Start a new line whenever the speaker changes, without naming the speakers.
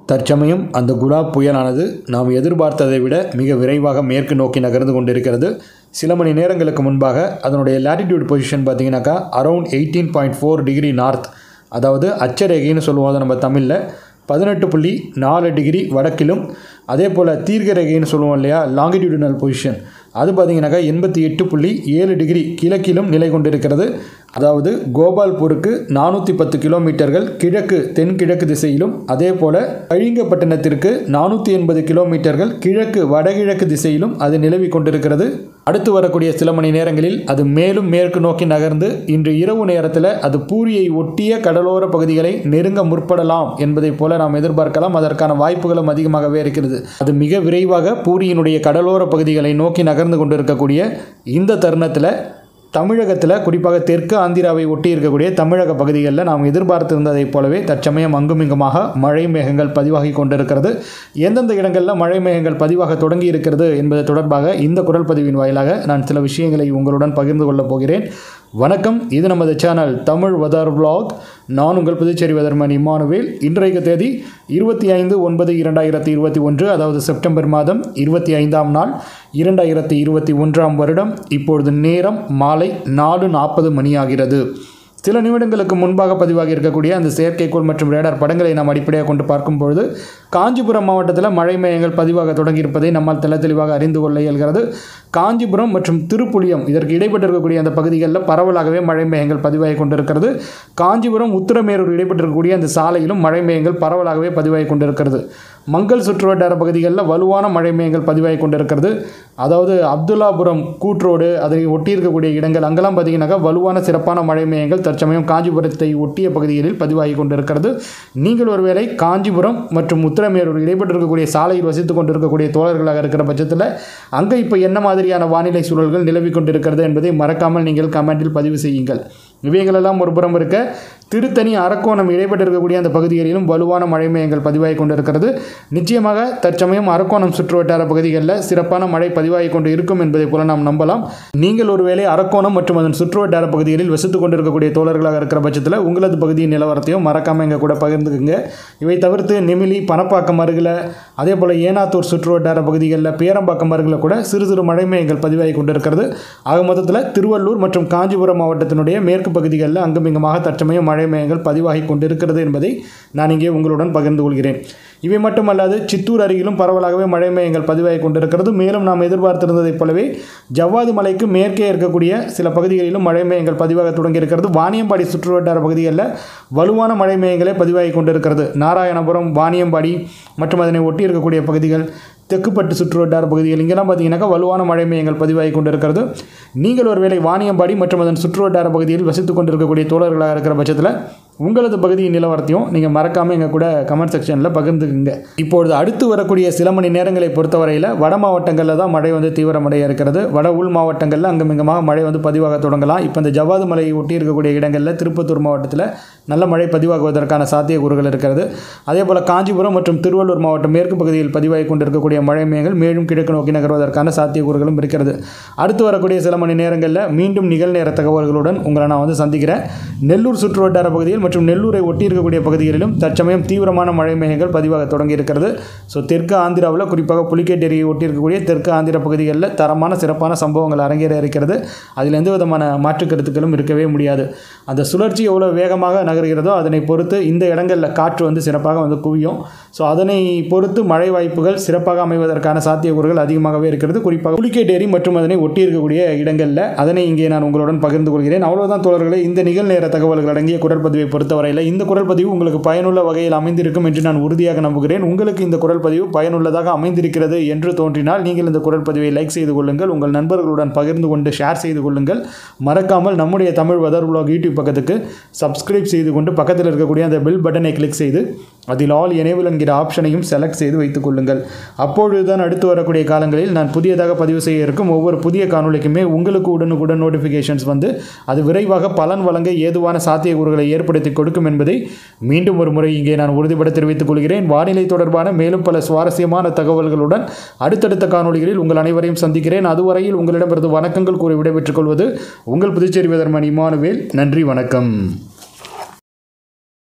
தற்சமயம் அந்த குலாப் புயலானது நாம் எதிர்பார்த்ததை விட மிக விரைவாக மேற்கு நோக்கி நகர்ந்து கொண்டிருக்கிறது சில மணி நேரங்களுக்கு முன்பாக அதனுடைய லாட்டிடியூட் பொசிஷன் பார்த்தீங்கன்னாக்கா around eighteen point four degree north அதாவது அச்சரேகைன்னு சொல்லுவோம் அதை நம்ம தமிழில் பதினெட்டு புள்ளி நாலு டிகிரி வடக்கிலும் அதே போல் தீர்க்கரேகைன்னு சொல்லுவோம் இல்லையா லாங்கிடியூடினல் பொசிஷன் அது பார்த்தீங்கன்னாக்கா எண்பத்தி எட்டு புள்ளி ஏழு டிகிரி கிழக்கிலும் நிலை கொண்டிருக்கிறது அதாவது கோபால்பூருக்கு நானூற்றி பத்து கிலோமீட்டர்கள் கிழக்கு தென்கிழக்கு திசையிலும் அதே போல் கழிங்கப்பட்டினத்திற்கு நானூற்றி எண்பது கிலோமீட்டர்கள் கிழக்கு வடகிழக்கு திசையிலும் அது நிலவி கொண்டிருக்கிறது அடுத்து வரக்கூடிய சில மணி நேரங்களில் அது மேலும் மேற்கு நோக்கி நகர்ந்து இன்று இரவு நேரத்தில் அது பூரியை ஒட்டிய கடலோர பகுதிகளை நெருங்க முற்படலாம் என்பதைப் போல நாம் எதிர்பார்க்கலாம் அதற்கான வாய்ப்புகளும் அதிகமாகவே இருக்கிறது அது மிக விரைவாக பூரியினுடைய கடலோர பகுதிகளை நோக்கி நகர்ந்து கொண்டிருக்கக்கூடிய இந்த தருணத்தில் தமிழகத்தில் குறிப்பாக தெற்கு ஆந்திராவை ஒட்டி இருக்கக்கூடிய தமிழக பகுதிகளில் நாம் எதிர்பார்த்திருந்ததைப் போலவே தற்சமயம் அங்குமிங்குமாக மழை மேகங்கள் பதிவாகி கொண்டிருக்கிறது எந்தெந்த இடங்களில் மழை மேகங்கள் பதிவாக தொடங்கி இருக்கிறது என்பது தொடர்பாக இந்த குரல் பதிவின் வாயிலாக நான் சில விஷயங்களை உங்களுடன் பகிர்ந்து கொள்ளப் போகிறேன் வணக்கம் இது நமது சேனல் தமிழ் வெதர் vlog நான் உங்கள் புதுச்சேரி வெதர்மன் இம்மானுவேல் இன்றைக்கு தேதி இருபத்தி ஐந்து ஒன்பது இரண்டாயிரத்தி இருபத்தி ஒன்று அதாவது செப்டம்பர் மாதம் இருபத்தி ஐந்தாம் நாள் இரண்டாயிரத்தி இருபத்தி ஒன்றாம் வருடம் இப்பொழுது நேரம் மாலை நாலு நாற்பது மணியாகிறது சில நிமிடங்களுக்கு முன்பாக பதிவாகி இருக்கக்கூடிய அந்த செயற்கைக்கோள் மற்றும் ரேடார் படங்களை நாம் அடிப்படையாக கொண்டு பார்க்கும் பொழுது காஞ்சிபுரம் மாவட்டத்தில் மழை மேகங்கள் பதிவாக தொடங்கியிருப்பதை நம்மால் தெள்ள தெளிவாக அறிந்து கொள்ள இயல்கிறது காஞ்சிபுரம் மற்றும் திருப்புலியம் இதற்கு இடைப்பட்டிருக்கக்கூடிய அந்த பகுதிகளில் பரவலாகவே மழை மேகங்கள் பதிவாகி கொண்டிருக்கிறது காஞ்சிபுரம் உத்தரமேரூர் இடைப்பட்டிருக்கக்கூடிய அந்த சாலையிலும் மழை மேகங்கள் பரவலாகவே பதிவாகி கொண்டிருக்கிறது மங்கள் சுற்றுவட்டார பகுதிகளில் வலுவான மழை மேகங்கள் பதிவாகி கொண்டிருக்கிறது அதாவது அப்துல்லாபுரம் கூட்ரோடு அதை ஒட்டி இருக்கக்கூடிய இடங்கள் அங்கெல்லாம் பார்த்தீங்கன்னாக்கா வலுவான சிறப்பான மழை மேகங்கள் தற்சமயம் காஞ்சிபுரத்தை ஒட்டிய பகுதிகளில் பதிவாகி கொண்டிருக்கிறது நீங்கள் ஒருவேளை காஞ்சிபுரம் மற்றும் உத்தரமேரூர் இடைப்பட்டிருக்கக்கூடிய சாலையில் வசித்துக் கொண்டிருக்கக்கூடிய தோழர்களாக இருக்கிற பட்சத்தில் அங்கே இப்போ என்ன மாதிரியான வானிலை சூழல்கள் நிலவி கொண்டிருக்கிறது என்பதை மறக்காமல் நீங்கள் கமெண்டில் பதிவு செய்யுங்கள் இவைகளெல்லாம் ஒரு புறம் இருக்க திருத்தணி அரக்கோணம் இடைப்பட்டிருக்கக்கூடிய அந்த பகுதிகளிலும் வலுவான மழை மேகங்கள் பதிவாகி கொண்டிருக்கிறது நிச்சயமாக தற்சமயம் அரக்கோணம் சுற்றுவட்டார பகுதிகளில் சிறப்பான மழை பதிவாகி கொண்டு இருக்கும் என்பதை போல நாம் நம்பலாம் நீங்கள் ஒருவேளை அரக்கோணம் மற்றும் அதன் சுற்றுவட்டார பகுதிகளில் வசித்துக் கொண்டிருக்கக்கூடிய தோழர்களாக இருக்கிற பட்சத்தில் உங்களது பகுதியின் நிலவரத்தையும் மறக்காமல் எங்கள் கூட பகிர்ந்துக்குங்க இவை தவிர்த்து நெமிலி பணப்பாக்கம் அருகில் அதே போல் ஏனாத்தூர் சுற்றுவட்டார பகுதிகளில் பேரம்பாக்கம் அருகில் கூட சிறு சிறு மழை மேகங்கள் பதிவாகி கொண்டிருக்கிறது ஆக மொத்தத்தில் திருவள்ளூர் மற்றும் காஞ்சிபுரம் மாவட்டத்தினுடைய மேற்கு பகுதிகளில் அங்குமிங்குமாக தற்சமயம் மழை மேகங்கள் பதிவாகி கொண்டிருக்கிறது என்பதை நான் இங்கே உங்களுடன் பகிர்ந்து கொள்கிறேன் இவை மட்டுமல்லாது சித்தூர் அருகிலும் பரவலாகவே மழை மேகங்கள் பதிவாகி கொண்டிருக்கிறது மேலும் நாம் எதிர்பார்த்திருந்ததைப் போலவே ஜவ்வாது மலைக்கு மேற்கே இருக்கக்கூடிய சில பகுதிகளிலும் மழை மேகங்கள் பதிவாக தொடங்கியிருக்கிறது வாணியம்பாடி சுற்றுவட்டார பகுதிகளில் வலுவான மழை மேகங்களே பதிவாகி கொண்டிருக்கிறது நாராயணபுரம் வாணியம்பாடி மற்றும் அதனை ஒட்டி இருக்கக்கூடிய பகுதிகள் தெக்குப்பட்டு சுற்றுவட்டார பகுதிகள் இங்கெல்லாம் பார்த்தீங்கன்னாக்கா வலுவான மழை மேகங்கள் பதிவாகி கொண்டிருக்கிறது நீங்கள் ஒருவேளை வாணியம்பாடி மற்றும் அதன் சுற்றுவட்டார பகுதியில் வசித்துக் கொண்டிருக்கக்கூடிய தோழர்களாக இருக்கிற பட்சத்தில் உங்களது பகுதியின் நிலவரத்தையும் நீங்கள் மறக்காமல் எங்கள் கூட கமெண்ட் செக்ஷனில் பகிர்ந்துக்குங்க இப்பொழுது அடுத்து வரக்கூடிய சில மணி நேரங்களை பொறுத்தவரையில் வட மாவட்டங்களில் தான் மழை வந்து தீவிரமடைய இருக்கிறது வட உள் மாவட்டங்களில் அங்குமிங்கமாக மழை வந்து பதிவாக தொடங்கலாம் இப்போ இந்த ஜவ்வாது மலையை ஒட்டி இருக்கக்கூடிய இடங்களில் திருப்பத்தூர் மாவட்டத்தில் நல்ல மழை பதிவாகுவதற்கான சாத்தியக்கூறுகள் இருக்கிறது அதே போல் காஞ்சிபுரம் மற்றும் திருவள்ளூர் மாவட்டம் மேற்கு பகுதியில் பதிவாகி கொண்டிருக்கக்கூடிய மழை மேகங்கள் மேலும் கிழக்கு நோக்கி நகர்வதற்கான சாத்தியக்கூறுகளும் இருக்கிறது அடுத்து வரக்கூடிய சில மணி நேரங்களில் மீண்டும் நிகழ்நேர தகவல்களுடன் உங்களை நான் வந்து சந்திக்கிறேன் நெல்லூர் சுற்றுவட்டார பகுதியில் மற்றும் நெல்லூரை ஒட்டி இருக்கக்கூடிய பகுதிகளிலும் தற்சமயம் தீவிரமான மழை மேகங்கள் பதிவாக தொடங்கி இருக்கிறது ஸோ தெற்கு ஆந்திராவில் குறிப்பாக புலிகேட் ஏரியை ஒட்டி இருக்கக்கூடிய தெற்கு ஆந்திர பகுதிகளில் தரமான சிறப்பான சம்பவங்கள் அரங்கேற இருக்கிறது அதில் எந்த விதமான மாற்று கருத்துக்களும் இருக்கவே முடியாது அந்த சுழற்சி எவ்வளோ வேகமாக நகர்கிறதோ அதனை பொறுத்து இந்த இடங்களில் காற்று வந்து சிறப்பாக வந்து குவியும் ஸோ அதனை பொறுத்து மழை வாய்ப்புகள் சிறப்பாக அமைவதற்கான சாத்தியக்கூறுகள் அதிகமாகவே இருக்கிறது குறிப்பாக புலிகேட் ஏரி மற்றும் அதனை ஒட்டி இருக்கக்கூடிய இடங்களில் அதனை இங்கே நான் உங்களுடன் பகிர்ந்து கொள்கிறேன் அவ்வளோதான் தோழர்களே இந்த நிகழ்நேர தகவல்கள் அடங்கிய குரல் பதிவை பொறுத்தவரையில் இந்த குரல் பதிவு உங்களுக்கு பயனுள்ள வகையில் அமைந்திருக்கும் என்று நான் உறுதியாக நம்புகிறேன் உங்களுக்கு இந்த குரல் பதிவு பயனுள்ளதாக அமைந்திருக்கிறது என்று தோன்றினால் நீங்கள் இந்த குரல் பதிவை லைக் செய்து கொள்ளுங்கள் உங்கள் நண்பர்களுடன் பகிர்ந்து கொண்டு ஷேர் செய்து கொள்ளுங்கள் மறக்காமல் நம்முடைய தமிழ் வெதர் vlog யூடியூப் பக்கத்துக்கு சப்ஸ்கிரைப் செய்து கொண்டு பக்கத்தில் இருக்கக்கூடிய அந்த பெல் பட்டனை கிளிக் செய்து அதில் ஆல் எனேபிள் என்கிற ஆப்ஷனையும் செலக்ட் செய்து வைத்துக் கொள்ளுங்கள் அப்பொழுதுதான் அடுத்து வரக்கூடிய காலங்களில் நான் புதியதாக பதிவு செய்ய இருக்கும் ஒவ்வொரு புதிய காணொளிக்குமே உங்களுக்கு உடனுக்குடன் நோட்டிஃபிகேஷன்ஸ் வந்து அது விரைவாக பலன் வழங்க ஏதுவான சாத்தியக்கூறுகளை ஏற்படுத்தி கொடுக்கும் என்பதை மீண்டும் ஒரு முறை இங்கே நான் உறுதிபட தெரிவித்துக் கொள்கிறேன் வானிலை தொடர்பான மேலும் பல சுவாரஸ்யமான தகவல்களுடன் அடுத்தடுத்த காணொளிகளில் உங்கள் அனைவரையும் சந்திக்கிறேன் அதுவரையில் உங்களிடமிருந்து வணக்கங்கள் கூறி விடைபெற்றுக் கொள்வது உங்கள் புதுச்சேரி வெதர்மன் இமானுவேல் நன்றி வணக்கம்